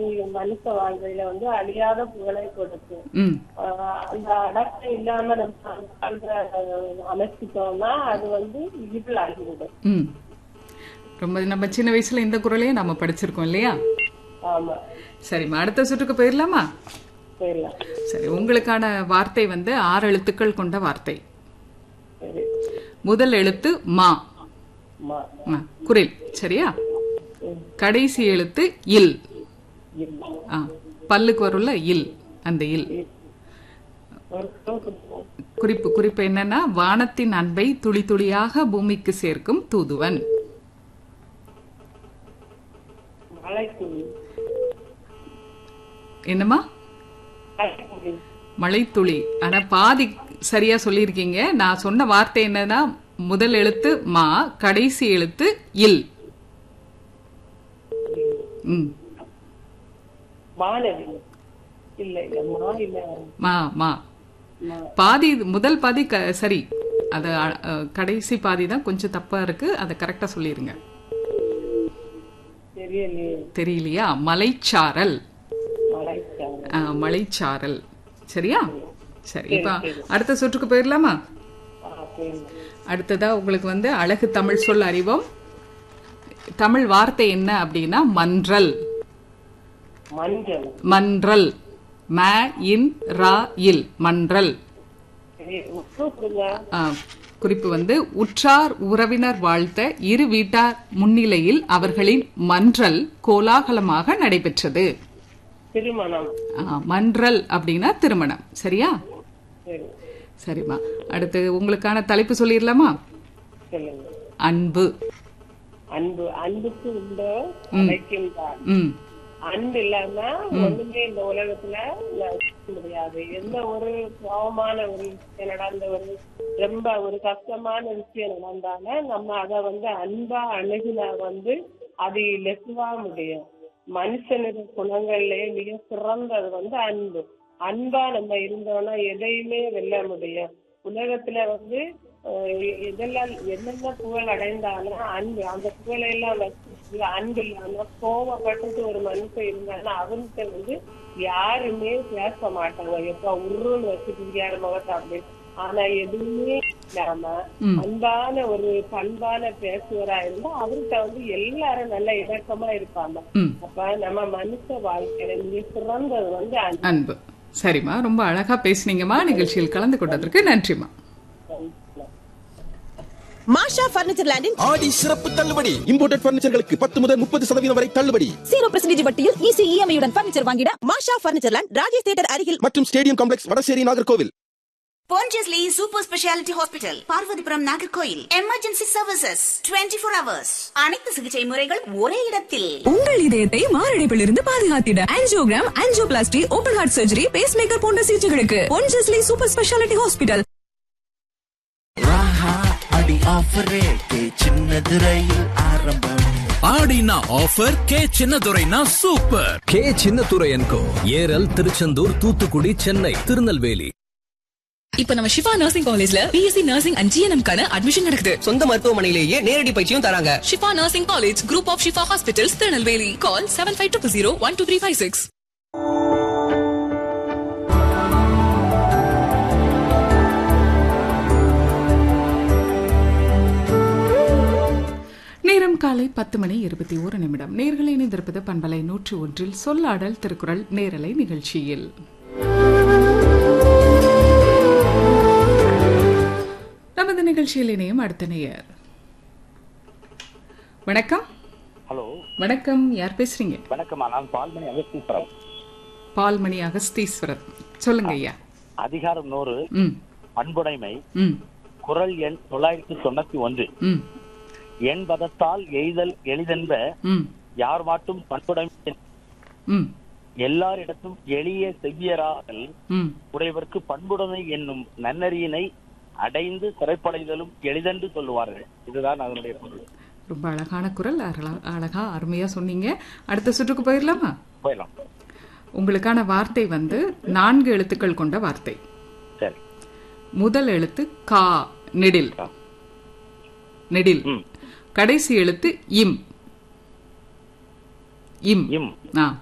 வந்து மனுஷ வாழ்க்கையில வந்து அழியாத புகழை கொடுக்கும் ம் ஆஹ் அந்த அடக்கம் இல்லாம நம்ம வாழ்ற அமைச்சிட்டோம்னா அது வந்து இருள் ஆகிவிடும் ம் ரொம்ப நம்ம சின்ன வயசுல இந்த குரலையும் நம்ம படிச்சிருக்கோம் இல்லையா ஆமா சரிம்மா அடுத்த சுற்றுக்கு போயிடலாமா சரிலாம் சரி உங்களுக்கான வார்த்தை வந்து ஆறு எழுத்துக்கள் கொண்ட வார்த்தை சரி முதல் எழுத்து மா மா ஆ, குரில் சரியா கடைசி எழுத்து இல் இல்லை ஆ, பல்லுக்கு வரும்ல இல் அந்த இல் ஒரு தோக்கு குறிப்பு குறிப்பு என்னன்னா வானத்தின் அன்பை துளி துளியாக பூமிக்கு சேர்க்கும் தூதுவன் மலைக்குழி என்னம்மா மலைக்குழி மழைத்துளி ஆனா பாதி சரியா சொல்லியிருக்கீங்க நான் சொன்ன வார்த்தை என்னன்னா முதல் எழுத்து மா கடைசி எழுத்து இல் ம் மாணவி இல்ல இல்ல மா இல்ல மா மா மா பாதி முதல் பாதி க- சரி அது அ- அ, கடைசி பாதி தான் கொஞ்சம் தப்பா இருக்கு அதை கரெக்டா சொல்லிருங்க தெரியலையே தெரியலையா மலைச்சாரல் மலைச்சாலை ஆ, மலைச்சாரல் சரியா சரி இப்ப அடுத்த சுற்றுக்கு போயிடலாமா ஆ சரி அடுத்ததா உங்களுக்கு வந்து அழகு தமிழ் சொல் அறிவோம் தமிழ் வார்த்தை என்ன அப்படின்னா மன்றல் மஞ்சள் மன்றல் ம இன் ரா இல் மன்றல் சரி கூப்பிடுங்க ஆ, குறிப்பு வந்து உற்றார் உறவினர் வாழ்த்த இரு வீட்டார் முன்னிலையில் அவர்களின் மன்றல் கோலாகலமாக நடைபெற்றது திருமணம் ஆ, மன்றல் அப்படின்னா திருமணம் சரியா சரி சரிம்மா அடுத்து உங்களுக்கான தலைப்பு சொல்லிடலாமா சொல்லுங்க அன்பு அன்பு அன்புக்கு உண்டு அழைக்கின்றார் ம் அன்பு இல்லாம ஒண்ணுமே இந்த உலகத்துல நடக்க முடியாது எந்த ஒரு பாவமான ஒரு விஷயம் நடந்த ஒரு ரொம்ப ஒரு கஷ்டமான விஷயம் நடந்தாலும் நம்ம அத வந்து அன்பா அணுகினா வந்து அது லெசுவா முடியும் மனுஷனுடைய குணங்கள்லயே மிக சிறந்தது வந்து அன்பு அன்பா நம்ம இருந்தோம்னா எதையுமே வெல்ல முடியும் உலகத்துல வந்து அஹ், எதெல்லாம் என்னென்ன புகழ் அடைந்தாலும் அன்பு அந்த புகழை எல்லாம் வச்சு அன்பு இல்லாம கோவப்பட்டுட்டு ஒரு மனுஷன் இருந்தாலும் அவன்கிட்ட வந்து யாருமே பேச மாட்டாங்க எப்ப உருன்னு வச்சுட்டு யாரு முகத்தை அப்படி ஆனா எதுவுமே இல்லாம அன்பான ஒரு பண்பான பேசுவரா இருந்தா அவர்கிட்ட வந்து எல்லாரும் நல்ல இணக்கமா இருப்பாங்க ம் அப்ப நம்ம மனுஷ வாழ்க்கையில மிக சிறந்தது வந்து அன்பு அன்பு சரிம்மா ரொம்ப அழகா பேசுனீங்கம்மா நிகழ்ச்சியில் கலந்து கொண்டதற்கு நன்றிம்மா மாஷா பர்னிச்சர் லேண்டின் ஆடி சிறப்பு தள்ளுபடி இம்போர்ட்டட் பர்னிச்சர்களுக்கு பத்து முதல் முப்பது சதவீதம் வரை தள்ளுபடி ஜீரோ பர்சன்டேஜ் வட்டியில் ஈஸி இஎம்ஐயுடன் பர்னிச்சர் வாங்கிட Masha furniture land Rajesh theatre அருகில் மற்றும் stadium complex Vadasery Nagercoil Pondicherry Super Speciality Hospital, Parvathipuram Nagercoil emergency services 24 four hours அனைத்து சிகிச்சை முறைகள் ஒரே இடத்தில் உங்கள் இதயத்தை மாரடைப்பிலிருந்து பாதுகாத்திட angiogram angioplasty open heart surgery pacemaker போன்ற சிகிச்சைகளுக்கு பொன்ஜஸ்லி சூப்பர் ஸ்பெஷாலிட்டி ஹாஸ்பிட்டல் ராஹா அடி ஆஃபர் ரேட்டு சின்னது ரயில் ஆரம்பம் ஆடினா ஆஃபர் கே சின்னதுரைனா சூப்பர் கே சின்னத்துரையன்கோ ஏரல் திருச்செந்தூர் தூத்துக்குடி சென்னை திருநெல்வேலி இப்ப நம்ம ஷிஃபா நர்சிங் காலேஜ்ல பிஎஸ்சி நர்சிங் அண்ட் ஜிஎன்எம் கான அட்மிஷன் நடக்குது சொந்த மருத்துவமனையிலேயே நேரடி பயிற்சியும் தராங்க Shifa nursing college group of Shifa hospitals Tirunelveli call seven five two zero one two three five six நேரம் காலை பத்து மணி இருபத்தி ஒரு நிமிடம் நேர்களை இணைந்திருப்பது பண்பலை நூற்றி ஒன்றில் சொல்லாடல் திருக்குறள் நேரலை நிகழ்ச்சியில் நமது நிகழ்ச்சியில் இணையும் அடுத்த நேயர் வணக்கம் ஹலோ வணக்கம் யார் பேசுறீங்க வணக்கம்மா நான் பால்மணி அகஸ்தீஸ்வரம் பால்மணி அகஸ்தீஸ்வரர் சொல்லுங்க ஐயா அதிகாரம் நூறு ம் அன்புடைமை ம் குரல் எண் தொள்ளாயிரத்தி தொண்ணூத்தி ஒன்று ம் என் பதத்தால் எய்தல் எளிதென்ப ம் யார் மாட்டும் பண்புடைமை ம் எல்லாரிடத்தும் எளிய செவ்வியராகல் ம் உடையவர்க்கு பண்புடைமை என்னும் நன்னறியினை அடைந்து சிறைப்படைதலும் எளிதென்று சொல்லுவார்கள் இதுதான் அதனுடைய பொருள் ரொம்ப அழகான குரல் அழகா- அழகா அருமையா சொன்னீங்க அடுத்த சுற்றுக்கு போயிடலாமா போயிடலாம் உங்களுக்கான வார்த்தை வந்து நான்கு எழுத்துக்கள் கொண்ட வார்த்தை சரி முதல் எழுத்து கா நெடில் நெடில் ம் கடைசி எழுத்து இம் இம் இம் ஆ